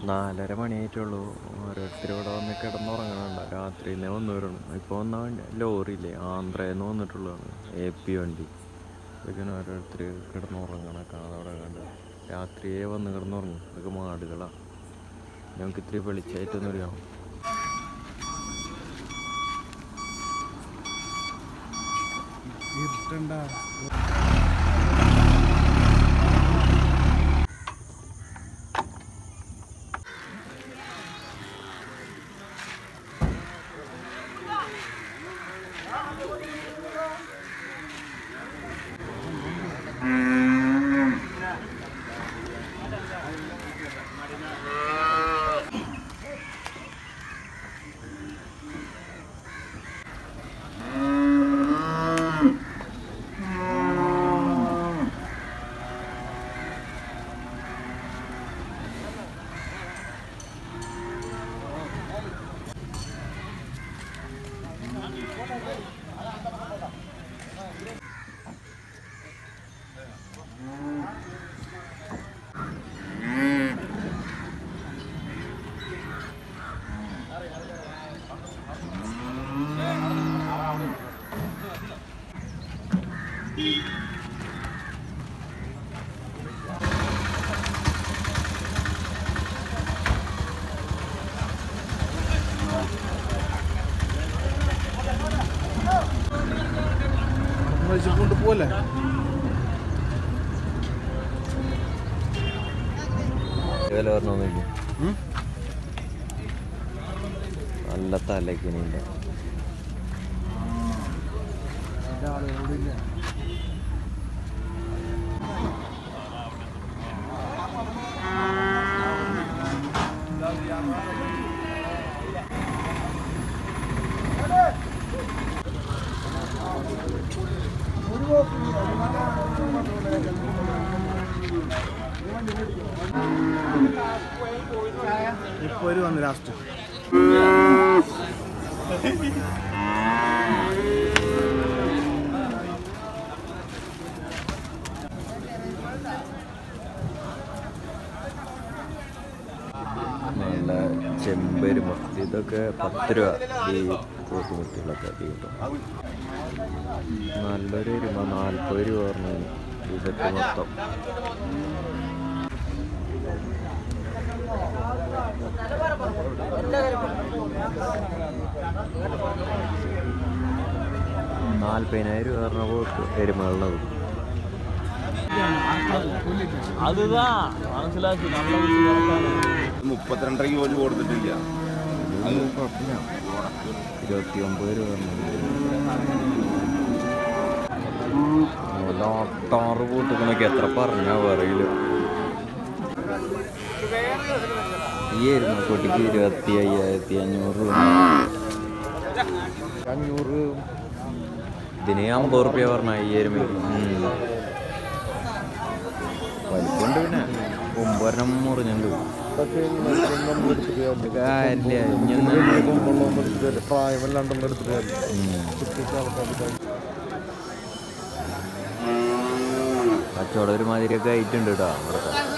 നാലര മണിയായിട്ടുള്ളൂ ഓരോരുത്തർ ഇവിടെ വന്ന് കിടന്നുറങ്ങണുണ്ട് രാത്രി തന്നെ വന്നു വരണം ഇപ്പോൾ വന്ന വണ്ടി ലോറിയില്ലേ ആന്ധ്രയിൽ വന്നിട്ടുള്ളതാണ് എ പി വണ്ടി ഇതൊക്കെയാണ് ഓരോരുത്തർ കിടന്നുറങ്ങണൊക്കെ അതവിടെ കണ്ട് രാത്രിയേ വന്ന് കിടന്നുറങ്ങും ഇതൊക്കെ മാടുകളാണ് ഞങ്ങൾക്ക് ഇത്തിരി വെളിച്ചായിട്ടൊന്നും അറിയാം ഇരുട്ടണ്ട കൊണ്ട് പോലെ വില പറഞ്ഞൊന്നുമില്ല നല്ല തലക്കിനില്ല ആളുകളോടില്ല ഇപ്പൊ ഒരു വന്ന് ലാസ്റ്റ് നല്ല ചെമ്പരുമ ഇതൊക്കെ പത്ത് രൂപ ഈ കൂട്ടുമുട്ടികളൊക്കെ കിട്ടും നല്ലൊരു എരുമ നാൽപ്പത് രൂപ പറഞ്ഞു ഈ സെറ്റ് മൊത്തം നാൽപ്പതിനായിരം രൂപ പറഞ്ഞ പോക്ക് എരുമകളുള്ളത് அதுதான் மனசிலாச்சு நம்மளை விட்டு கிடக்காது മുപ്പത്തിരണ്ടരയ്ക്ക് പോലും കൊടുത്തിട്ടില്ല അത് കുഴപ്പമില്ല ഇരുപത്തി ഒമ്പത് രൂപ ാറ് കൂട്ടുക്കണൊക്കെ എത്ര പറഞ്ഞാ പറയില്ല ഈ എരുമ കൊട്ടിക്ക് ഇരുപത്തി അയ്യായിരത്തി അഞ്ഞൂറ് രൂപ അഞ്ഞൂറ് ഇതിന് അമ്പത് റുപ്യ പറഞ്ഞ ഈ എരുമ വലിപ്പമുണ്ട് പിന്നെ ഒമ്പതെണ്ണം മുറിഞ്ഞുണ്ട് കാര്യമില്ല ഇങ്ങനെ പ്രായമല്ലാണ്ടെന്ന് എടുത്തിട്ട് കച്ചവടം ഒരുമാതിരിയൊക്കെ ആയിട്ടുണ്ട് കേട്ടോ അവിടുത്തെ